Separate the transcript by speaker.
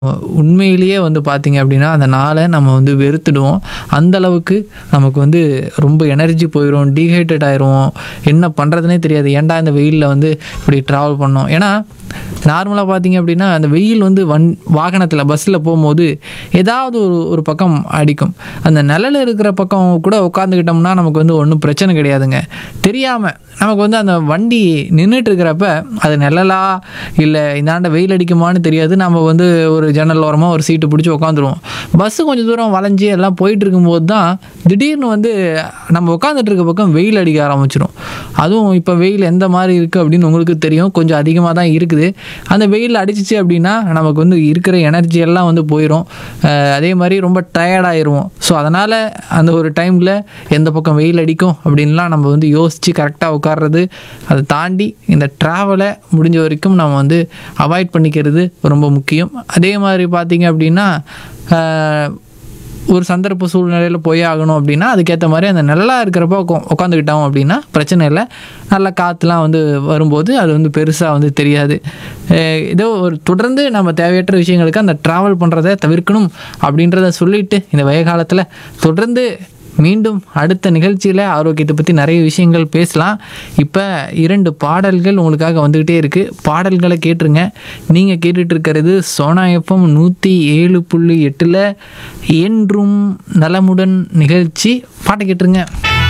Speaker 1: உண்மையிலேயே வந்து பார்த்தீங்க அப்படின்னா அந்த நாளை நம்ம வந்து வெறுத்துடுவோம் அந்த அளவுக்கு நமக்கு வந்து ரொம்ப எனர்ஜி போயிடும் டீஹைட்ரேட் ஆயிரும் என்ன பண்ணுறதுனே தெரியாது ஏன்டா இந்த வெயிலில் வந்து இப்படி ட்ராவல் பண்ணோம் ஏன்னா நார்மலாக பார்த்தீங்க அப்படின்னா அந்த வெயில் வந்து வன் வாகனத்தில் பஸ்ஸில் போகும்போது ஏதாவது ஒரு ஒரு பக்கம் அடிக்கும் அந்த நிழல் இருக்கிற பக்கம் கூட உட்காந்துக்கிட்டோம்னா நமக்கு வந்து ஒன்றும் பிரச்சனை கிடையாதுங்க தெரியாமல் நமக்கு வந்து அந்த வண்டி நின்றுட்டு இருக்கிறப்ப அது நிழலா இல்லை இந்தாண்ட வெயில் அடிக்குமான்னு தெரியாது நம்ம வந்து ஒரு ஜன்னல் ஓரமாக ஒரு சீட்டு பிடிச்சி உட்காந்துருவோம் பஸ்ஸு கொஞ்சம் தூரம் வளைஞ்சி எல்லாம் போயிட்டு இருக்கும்போது தான் திடீர்னு வந்து நம்ம உட்காந்துட்டு இருக்க பக்கம் வெயில் அடிக்க ஆரம்பிச்சிடும் அதுவும் இப்போ வெயில் எந்த மாதிரி இருக்குது அப்படின்னு உங்களுக்கு தெரியும் கொஞ்சம் அதிகமாக தான் இருக்குது அந்த வெயில் அடிச்சிச்சு அப்படின்னா நமக்கு வந்து இருக்கிற எனர்ஜி எல்லாம் வந்து போயிடும் அஹ் அதே மாதிரி ரொம்ப டயர்டாயிருவோம் ஸோ அதனால் அந்த ஒரு டைமில் எந்த பக்கம் வெயில் அடிக்கும் அப்படின்லாம் நம்ம வந்து யோசித்து கரெக்டாக உட்கார்றது அதை தாண்டி இந்த ட்ராவலை முடிஞ்ச வரைக்கும் நம்ம வந்து அவாய்ட் பண்ணிக்கிறது ரொம்ப முக்கியம் அதே மாதிரி பார்த்தீங்க அப்படின்னா அஹ், ஒரு சந்தர்ப்ப சூழ்நிலையில் போய் ஆகணும் அப்படின்னா அதுக்கேற்ற மாதிரி அந்த நல்லா இருக்கிறப்ப உக்கா- உட்காந்துக்கிட்டோம் அப்படின்னா பிரச்சனை இல்லை நல்ல காற்றுலாம் வந்து வரும்போது அது வந்து பெருசாக வந்து தெரியாது அஹ் ஏதோ ஒரு தொடர்ந்து நம்ம தேவையற்ற விஷயங்களுக்கு அந்த ட்ராவல் பண்ணுறதை தவிர்க்கணும் அப்படின்றத சொல்லிட்டு இந்த வெய காலத்தில் தொடர்ந்து மீண்டும் அடுத்த நிகழ்ச்சியில் ஆரோக்கியத்தை பற்றி நிறைய விஷயங்கள் பேசலாம் இப்போ இரண்டு பாடல்கள் உங்களுக்காக வந்துக்கிட்டே இருக்குது பாடல்களை கேட்டுருங்க நீங்கள் கேட்டுட்டு இருக்கிறது சோனா எஃப்எம் நூற்றி ஏழு புள்ளி எட்டில் என்றும் நலமுடன் நிகழ்ச்சி பாட்டை கேட்டுருங்க